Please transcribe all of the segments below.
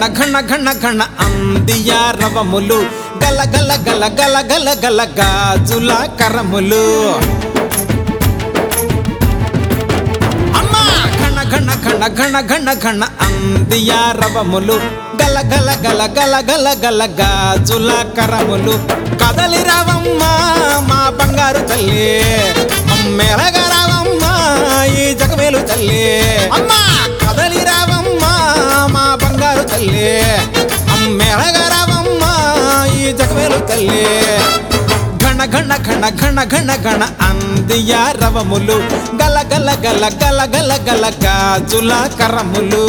ఘన ఘన ఘన ఘన అందియ రవములు గల గల గల గల గల గల గాజుల కరములు అమ్మా ఘన ఘన ఘన ఘన ఘన ఘన అందియ రవములు గల గల గల గల గల గల గాజుల కరములు కదలి రావమ్మ మా బంగారు తల్లి అమ్మెరగా రావమ్మ ఈ జగమేలు తల్లి అమ్మా కదలి రావమ్మ మా బంగారు తల్లి అమ్మెరగా రావమ్మ ఈ జగమేలు తల్లి ఘన ఘన ఘన ఘన ఘన ఘన అందియ రవములు గల గల గల గల గల గల గాజుల కరములు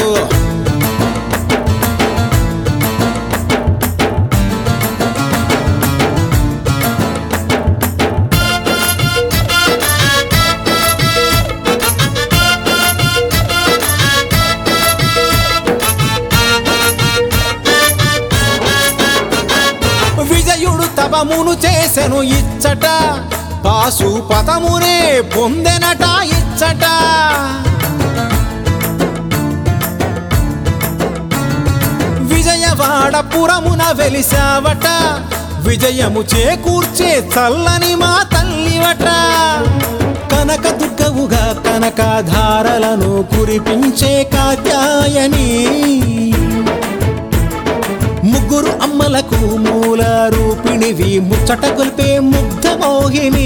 విజయుడు తపమును చేసెను ఇచ్చట పాసు పదమునే పొందెనట ఇచ్చట విజయవాడ పురమున వెలిసావట విజయము చేకూర్చే చల్లని మా తల్లివట కనక దుర్గవుగా కనకాధారలను కురిపించే కాత్యాయని ముగ్గురు అమ్మలకు మూల రూపిణివి ముచ్చట కొలిపే ముగ్ధ మోహిని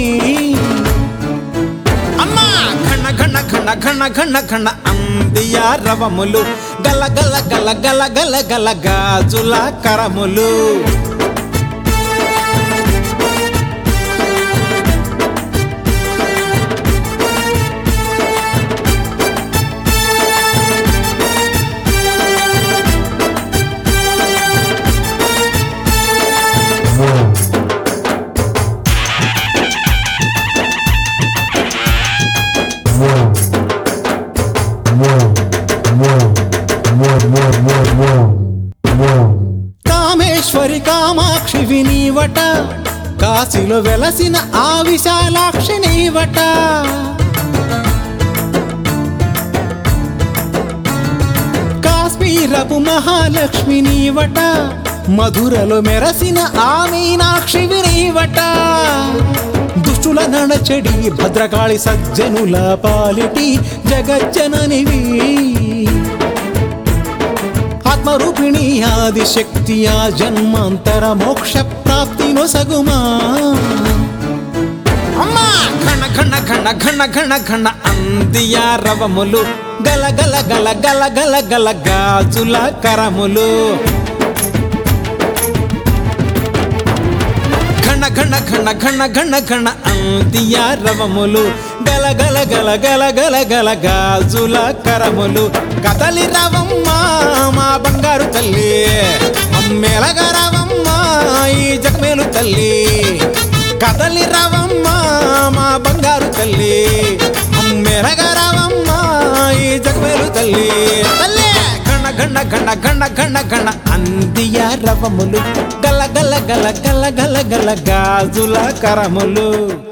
అమ్మా ఘన ఘన ఘన ఘన ఘన ఘన అందియ రవములు గల గల గల గల గల గల గాజుల కరములు కామేశ్వరి కామాక్షి వినీవట కాశీలో వెలసిన ఆ విశాలాక్షి నీవట కాశ్మీరపు మహాలక్ష్మి నీవట మధురలో మెరసిన ఆ మీనాక్షి వినీవట దుష్టుల నడచెడి భద్రకాళి సజ్జనుల పాలిటి జగజ్జననివి ఆత్మరూపిణి ఆది శక్తి ఆ జన్మాంతర మోక్ష ప్రాప్తి నొసగుమా అమ్మా ఘన ఘన ఘన ఘన ఘన ఘన అందియ రవములు గల గల గల గల గల గల గాజుల కరములు ఘన ఘన ఘన ఘన ఘన ఘన అందియ రవములు గల గల గల గల గల గల గాజుల కరములు కదలి రవమ్మ మా బంగారు తల్లి అమ్మేలగా రవమ్మ ఈ జగమేలు తల్లి కదలి రవమ్మ మా బంగారు తల్లి అమ్మేలగా రవమ్మ ఈ జగమేలు తల్లి తల్లి గణ గణ గణ గణ గణ గణ అందియ రవములు గల గల గల గల గల గల గాజుల కరములు